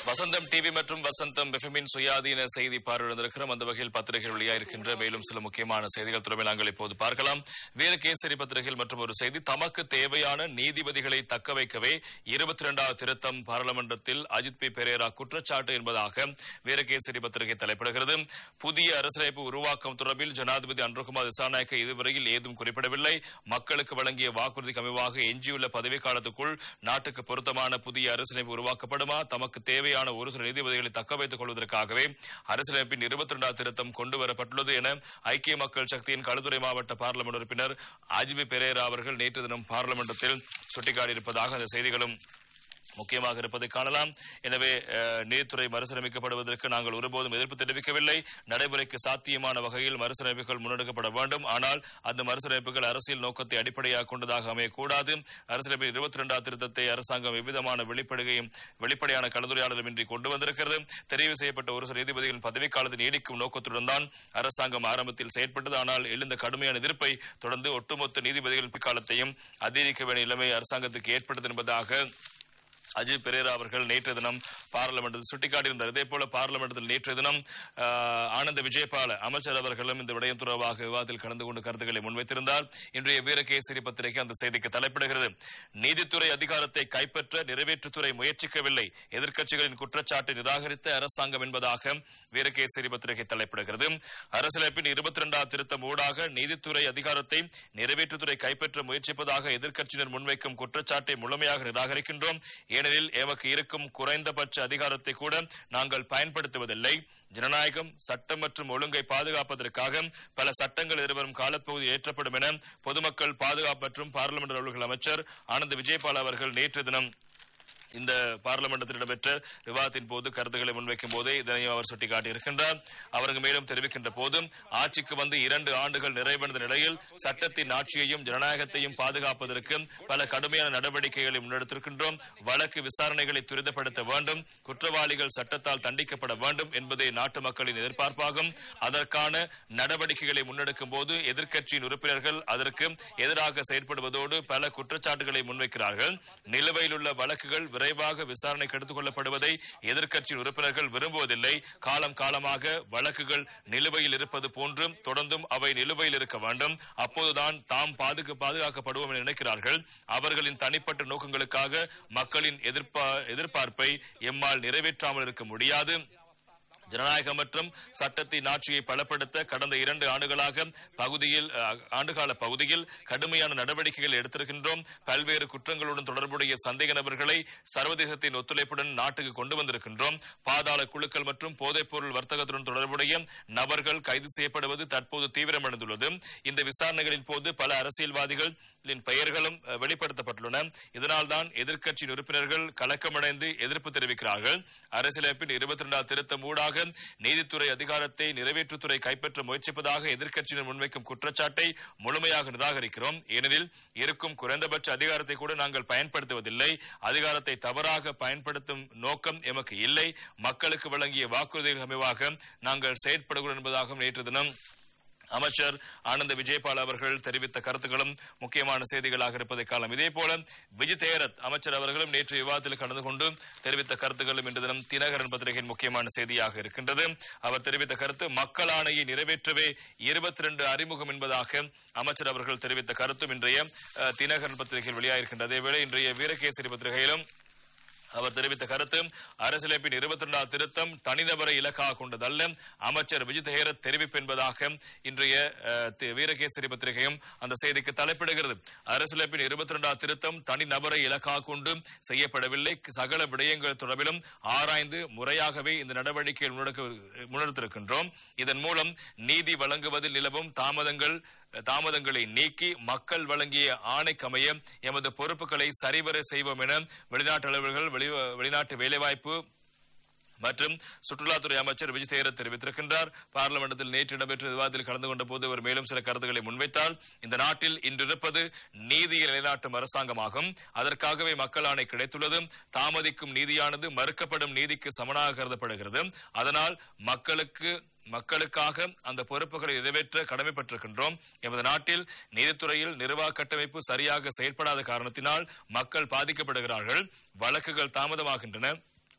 வசந்தம் TV மற்றும் வசந்தம் எஃப்எம்மின் சுயாதீன செய்தி பார்வையிடுந்திருக்கிறோம் அந்த வகையில் பத்திரிகைகள் வெளியாயிருக்கின்ற மேலும் சில முக்கியமான செய்திகள் தொடர்பில் நாங்கள் இப்போது பார்க்கலாம் வீரகேசரி பத்திரிகையில் மற்றும் ஒரு செய்தி தமக்கு தேவையான நீதிபதிகளை தக்க வைக்கவே இருபத்தி இரண்டாவது திருத்தம் பாராளுமன்றத்தில் அஜித் பி பெரேரா குற்றச்சாட்டு என்பதாக வீரகேசரி பத்திரிகை தலைப்பிடுகிறது புதிய அரசியலமைப்பு உருவாக்கம் தொடர்பில் ஜனாதிபதி அன்ருகுமார் திசாநாயக்க இதுவரையில் ஏதும் குறிப்பிடவில்லை மக்களுக்கு வழங்கிய வாக்குறுதிக்கு அமைவாக எஞ்சியுள்ள பதவி காலத்துக்குள் நாட்டுக்கு பொருத்தமான புதிய அரசியலமைப்பு உருவாக்கப்படுமா தமக்கு தேவையான ஒரு சில நீதிபதிகளை தக்க வைத்துக் கொள்வதற்காகவே அரசியலமைப்பின் இருபத்தி இரண்டாம் திருத்தம் கொண்டு வரப்பட்டுள்ளது என ஐக்கிய மக்கள் சக்தியின் களுத்துறை மாவட்ட பார்லமெண்ட் உறுப்பினர் அஜிபி பெரேரா அவர்கள் நேற்று தினம் பார்லமெண்டத்தில் சுட்டிக்காட்டியிருப்பதாக அந்த செய்திகளும் முக்கியமாக இருப்பதை காணலாம் எனவே அஹ், நீதித்துறை மறுசீரமைக்கப்படுவதற்கு நாங்கள் ஒருபோதும் எதிர்ப்பு தெரிவிக்கவில்லை நடைமுறைக்கு சாத்தியமான வகையில் மறுசீரமைப்புகள் முன்னெடுக்கப்பட வேண்டும் ஆனால் அந்த மறுசீரமைப்புகள் அரசியல் நோக்கத்தை அடிப்படையாக கொண்டதாக அமையக்கூடாது அரசியலமைப்பின் இருபத்தி இரண்டாம் திருத்தத்தை அரசாங்கம் எவ்விதமான வெளிப்படுகையும் வெளிப்படையான கலந்துரையாடலுமின்றி கொண்டு வந்திருக்கிறது தெரிவு செய்யப்பட்ட ஒரு சில நீதிபதிகளின் பதவிக்காலத்தை நீடிக்கும் நோக்கத்துடன் தான் அரசாங்கம் ஆரம்பத்தில் செயற்பட்டது ஆனால் எழுந்த கடுமையான எதிர்ப்பை தொடர்ந்து ஒட்டுமொத்த நீதிபதிகளின் காலத்தையும் அதிகரிக்க வேண்டிய நிலைமை அரசாங்கத்துக்கு ஏற்பட்டது என்பதாக அஜித் பெரேரா அவர்கள் நேற்று தினம் பார்லிமெண்டில் சுட்டிக்காட்டியிருந்தார் இதே போல பார்லிமெண்டத்தில் நேற்று தினம் ஆஹ், ஆனந்த விஜயபால அமைச்சர் அவர்களும் இந்த விடயம் தொடர்பாக விவாதத்தில் கலந்து கொண்டு கருத்துக்களை முன்வைத்திருந்தார் இன்றைய வீரகேசரி பத்திரிகை அந்த செய்திக்கு தலைப்பிடுகிறது நீதித்துறை அதிகாரத்தை கைப்பற்ற நிறைவேற்றுத்துறை முயற்சிக்கவில்லை எதிர்க்கட்சிகளின் குற்றச்சாட்டை நிராகரித்த அரசாங்கம் என்பதாக வீரகேசரி பத்திரிகை தலைப்பிடுகிறது அரசியலமைப்பின் இருபத்தி இரண்டாம் திருத்தம் ஊடாக நீதித்துறை அதிகாரத்தை நிறைவேற்றுத்துறை கைப்பற்ற முயற்சிப்பதாக எதிர்க்கட்சியினர் முன்வைக்கும் குற்றச்சாட்டை முழுமையாக நிராகரிக்கின்றோம் ஏனெனில் எமக்கு இருக்கும் குறைந்தபட்ச அதிகாரத்தை கூட நாங்கள் பயன்படுத்துவதில்லை ஜனநாயகம் சட்டம் மற்றும் ஒழுங்கை பாதுகாப்பதற்காக பல சட்டங்கள் எதிர்வரும் காலப்பகுதியில் ஏற்றப்படும் என பொதுமக்கள் பாதுகாப்பு மற்றும் பார்லிமெண்ட் அலுவல்கள் அமைச்சர் ஆனந்த் விஜயபால் அவர்கள் நேற்று தினம் இந்த பார்லிமெண்டத்தில் இடம்பெற்ற விவாதத்தின் போது கருத்துக்களை முன்வைக்கும் போதே இதனையும் அவர் சுட்டிக்காட்டியிருக்கின்றார் அவருக்கு மேலும் தெரிவிக்கின்ற போதும் ஆட்சிக்கு வந்து இரண்டு ஆண்டுகள் நிறைவடைந்த நிலையில் சட்டத்தின் ஆட்சியையும் ஜனநாயகத்தையும் பாதுகாப்பதற்கு பல கடுமையான நடவடிக்கைகளை முன்னெடுத்திருக்கின்றோம் வழக்கு விசாரணைகளை துரிதப்படுத்த வேண்டும் குற்றவாளிகள் சட்டத்தால் தண்டிக்கப்பட வேண்டும் என்பதே நாட்டு மக்களின் எதிர்பார்ப்பாகும் அதற்கான நடவடிக்கைகளை முன்னெடுக்கும் போது எதிர்க்கட்சியின் உறுப்பினர்கள் அதற்கு எதிராக செயற்படுவதோடு பல குற்றச்சாட்டுகளை முன்வைக்கிறார்கள் நிலுவையில் உள்ள வழக்குகள் விரைவாக விசாரணைக்கு எடுத்துக் கொள்ளப்படுவதை எதிர்க்கட்சியின் உறுப்பினர்கள் விரும்புவதில்லை காலம் காலமாக வழக்குகள் நிலுவையில் இருப்பது போன்றும் தொடர்ந்தும் அவை நிலுவையில் இருக்க வேண்டும் அப்போதுதான் தாம் பாதுகா பாதுகாக்கப்படுவோம் என நினைக்கிறார்கள் அவர்களின் தனிப்பட்ட நோக்கங்களுக்காக மக்களின் எதிர்ப்பா எதிர்பார்ப்பை எம்மால் நிறைவேற்றாமல் இருக்க முடியாது ஜனநாயகம் மற்றும் சட்டத்தின் ஆட்சியை பலப்படுத்த கடந்த இரண்டு ஆண்டுகளாக பகுதியில் அஹ், ஆண்டுகால பகுதியில் கடுமையான நடவடிக்கைகள் எடுத்திருக்கின்றோம் பல்வேறு குற்றங்களுடன் தொடர்புடைய சந்தேக நபர்களை சர்வதேசத்தின் ஒத்துழைப்புடன் நாட்டுக்கு கொண்டு வந்திருக்கின்றோம் பாதாள குழுக்கள் மற்றும் போதைப்பொருள் வர்த்தகத்துடன் தொடர்புடைய நபர்கள் கைது செய்யப்படுவது தற்போது தீவிரமடைந்துள்ளது இந்த விசாரணைகளின் போது பல அரசியல்வாதிகள் பெயர்களும் அஹ், வெளிப்படுத்தப்பட்டுள்ளன இதனால்தான் எதிர்க்கட்சியின் உறுப்பினர்கள் கலக்கமடைந்து எதிர்ப்பு தெரிவிக்கிறார்கள் அரசியலமைப்பின் இருபத்தி இரண்டாம் திருத்தம் ஊடாக நீதித்துறை அதிகாரத்தை நிறைவேற்றுத்துறை கைப்பற்ற முயற்சிப்பதாக எதிர்க்கட்சியினர் முன்வைக்கும் குற்றச்சாட்டை முழுமையாக நிராகரிக்கிறோம் ஏனெனில் இருக்கும் குறைந்தபட்ச அதிகாரத்தை கூட நாங்கள் பயன்படுத்துவதில்லை அதிகாரத்தை தவறாக பயன்படுத்தும் நோக்கம் எமக்கு இல்லை மக்களுக்கு வழங்கிய வாக்குறுதிகள் அமைவாக நாங்கள் செயற்படுகிறோம் என்பதாகவும் நேற்று தினம் அமைச்சர் ஆனந்த விஜயபால் அவர்கள் தெரிவித்த கருத்துக்களும் முக்கியமான செய்திகளாக இருப்பதை காலம் இதே போல விஜய் தேரத் அமைச்சர் அவர்களும் நேற்று விவாதத்தில் கலந்து கொண்டு தெரிவித்த கருத்துக்களும் இன்று தினம் தினகரன் பத்திரிகையின் முக்கியமான செய்தியாக இருக்கின்றது அவர் தெரிவித்த கருத்து மக்கள் ஆணையை நிறைவேற்றவே இருபத்தி ரெண்டு அறிமுகம் என்பதாக அமைச்சர் அவர்கள் தெரிவித்த கருத்தும் இன்றைய அஹ், தினகரன் பத்திரிகையில் வெளியாகிருக்கின்றது அதேவேளை இன்றைய வீரகேசரி பத்திரிகையிலும் அவர் தெரிவித்த கருத்து அரசியலமைப்பின் இருபத்தி இரண்டாம் திருத்தம் தனிநபரை இலக்காக கொண்டதல்ல அமைச்சர் விஜய் ஹேரத் தெரிவிப்பு என்பதாக இன்றைய அஹ், தி- வீரகேசரி பத்திரிகையும் அந்த செய்திக்கு தலைப்பிடுகிறது அரசியலமைப்பின் இருபத்தி இரண்டாம் திருத்தம் தனிநபரை இலக்காக கொண்டு செய்யப்படவில்லை சகல விடயங்கள் தொடர்பிலும் ஆராய்ந்து முறையாகவே இந்த நடவடிக்கையை முன்னெடுக்க- முன்னெடுத்திருக்கின்றோம் இதன் மூலம் நீதி வழங்குவதில் நிலவும் தாமதங்கள் தாமதங்களை நீக்கி மக்கள் வழங்கிய ஆணைக்கமைய எமது பொறுப்புகளை சரிவர செய்வோம் என வெளிநாட்டு அலுவலர்கள் வெளி- வெளிநாட்டு வேலைவாய்ப்பு மற்றும் சுற்றுலாத்துறை அமைச்சர் விஜய் தேரத் தெரிவித்திருக்கின்றார் பார்லிமெண்டத்தில் நேற்று இடம்பெற்ற விவாதத்தில் கலந்து கொண்ட போது அவர் மேலும் சில கருத்துக்களை முன்வைத்தார் இந்த நாட்டில் இன்று இருப்பது நீதியை நிலைநாட்டும் அரசாங்கமாகும் அதற்காகவே மக்கள் ஆணை கிடைத்துள்ளது தாமதிக்கும் நீதியானது மறுக்கப்படும் நீதிக்கு சமனாக கருதப்படுகிறது அதனால் மக்களுக்கு மக்களுக்காக அந்த பொறுப்புகளை நிறைவேற்ற கடமைப்பட்டிருக்கின்றோம் எமது நாட்டில் நீதித்துறையில் நிர்வாக கட்டமைப்பு சரியாக செயல்படாத காரணத்தினால் மக்கள் பாதிக்கப்படுகிறார்கள் வழக்குகள் தாமதமாகின்றன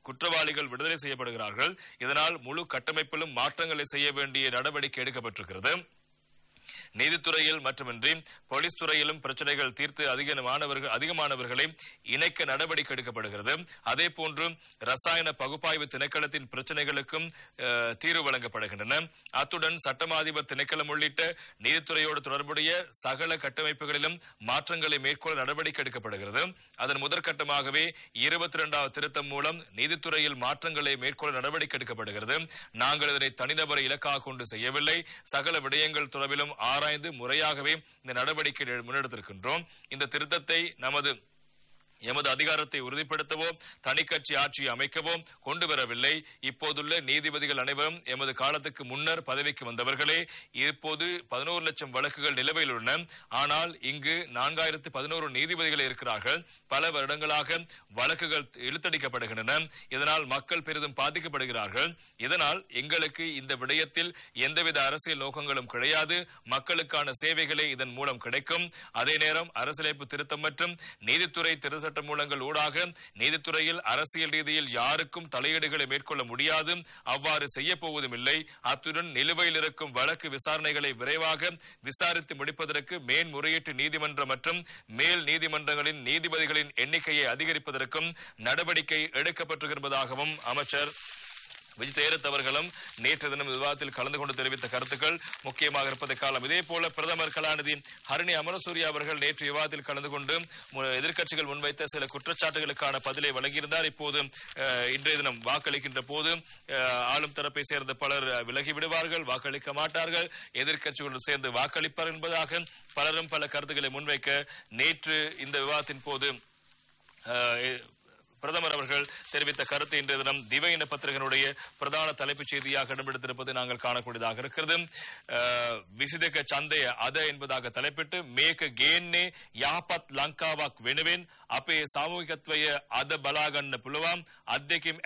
குற்றவாளிகள் விடுதலை செய்யப்படுகிறார்கள் இதனால் முழு கட்டமைப்பிலும் மாற்றங்களை செய்ய வேண்டிய நடவடிக்கை எடுக்கப்பட்டிருக்கிறது நீதித்துறையில் மட்டுமின்றி போலீஸ் துறையிலும் பிரச்சனைகள் தீர்த்து அதிகமானவர்கள் அதிகமானவர்களை இணைக்க நடவடிக்கை எடுக்கப்படுகிறது அதே போன்று ரசாயன பகுப்பாய்வு திணைக்களத்தின் பிரச்சனைகளுக்கும் அஹ், தீர்வு வழங்கப்படுகின்றன அத்துடன் சட்டமாதிபர் திணைக்களம் உள்ளிட்ட நீதித்துறையோடு தொடர்புடைய சகல கட்டமைப்புகளிலும் மாற்றங்களை மேற்கொள்ள நடவடிக்கை எடுக்கப்படுகிறது அதன் முதற்கட்டமாகவே இருபத்தி இரண்டாவது திருத்தம் மூலம் நீதித்துறையில் மாற்றங்களை மேற்கொள்ள நடவடிக்கை எடுக்கப்படுகிறது நாங்கள் இதனை தனிநபரை இலக்காக கொண்டு செய்யவில்லை சகல விடயங்கள் தொடர்பிலும் ஆராய்ந்து முறையாகவே இந்த நடவடிக்கை முன்னெடுத்திருக்கின்றோம் இந்த திருத்தத்தை நமது எமது அதிகாரத்தை உறுதிப்படுத்தவோ தனிக்கட்சி ஆட்சியை அமைக்கவோ கொண்டு வரவில்லை இப்போதுள்ள நீதிபதிகள் அனைவரும் எமது காலத்துக்கு முன்னர் பதவிக்கு வந்தவர்களே இப்போது பதினோரு லட்சம் வழக்குகள் நிலுவையில் உள்ளன ஆனால் இங்கு நான்காயிரத்து பதினோரு நீதிபதிகள் இருக்கிறார்கள் பல வருடங்களாக வழக்குகள் இழுத்தடிக்கப்படுகின்றன இதனால் மக்கள் பெரிதும் பாதிக்கப்படுகிறார்கள் இதனால் எங்களுக்கு இந்த விடயத்தில் எந்தவித அரசியல் நோக்கங்களும் கிடையாது மக்களுக்கான சேவைகளே இதன் மூலம் கிடைக்கும் அதே நேரம் அரசியலமைப்பு திருத்தம் மற்றும் நீதித்துறை திருத்த சட்ட மூலங்கள் ஊடாக நீதித்துறையில் அரசியல் ரீதியில் யாருக்கும் தலையீடுகளை மேற்கொள்ள முடியாது அவ்வாறு செய்ய போவதும் இல்லை அத்துடன் நிலுவையில் இருக்கும் வழக்கு விசாரணைகளை விரைவாக விசாரித்து முடிப்பதற்கு மேன்முறையீட்டு நீதிமன்றம் மற்றும் மேல் நீதிமன்றங்களின் நீதிபதிகளின் எண்ணிக்கையை அதிகரிப்பதற்கும் நடவடிக்கை எடுக்கப்பட்டிருப்பதாகவும் அமைச்சர் விஜய் தேரத் அவர்களும் நேற்று தினம் விவாதத்தில் கலந்து கொண்டு தெரிவித்த கருத்துக்கள் முக்கியமாக இருப்பதை காலம் இதே போல பிரதமர் கலாநிதி ஹரணி அமரசூரியா அவர்கள் நேற்று விவாதத்தில் கலந்து கொண்டு மு- எதிர்க்கட்சிகள் முன்வைத்த சில குற்றச்சாட்டுகளுக்கான பதிலை வழங்கியிருந்தார் இப்போது அஹ், இன்றைய தினம் வாக்களிக்கின்ற போது அஹ், ஆளும் தரப்பை சேர்ந்த பலர் அஹ், விலகி விடுவார்கள் வாக்களிக்க மாட்டார்கள் எதிர்க்கட்சிகளுடன் சேர்ந்து வாக்களிப்பார் என்பதாக பலரும் பல கருத்துக்களை முன்வைக்க நேற்று இந்த விவாதத்தின் போது அஹ், பிரதமர் அவர்கள் தெரிவித்த கருத்து இன்றைய தினம் திவையின பத்திரிகையினுடைய பிரதான தலைப்புச் செய்தியாக இடம்பெடுத்திருப்பதை நாங்கள் காணக்கூடியதாக இருக்கிறது அஹ், விசிதக சந்தைய அத என்பதாக தலைப்பிட்டு மேக கேன்னே யாபத் லங்காவாக் வெனுவேன் අපේ සාමූහිකත්වය අද බලාගන්න පුළුවන් අත්දැකීම්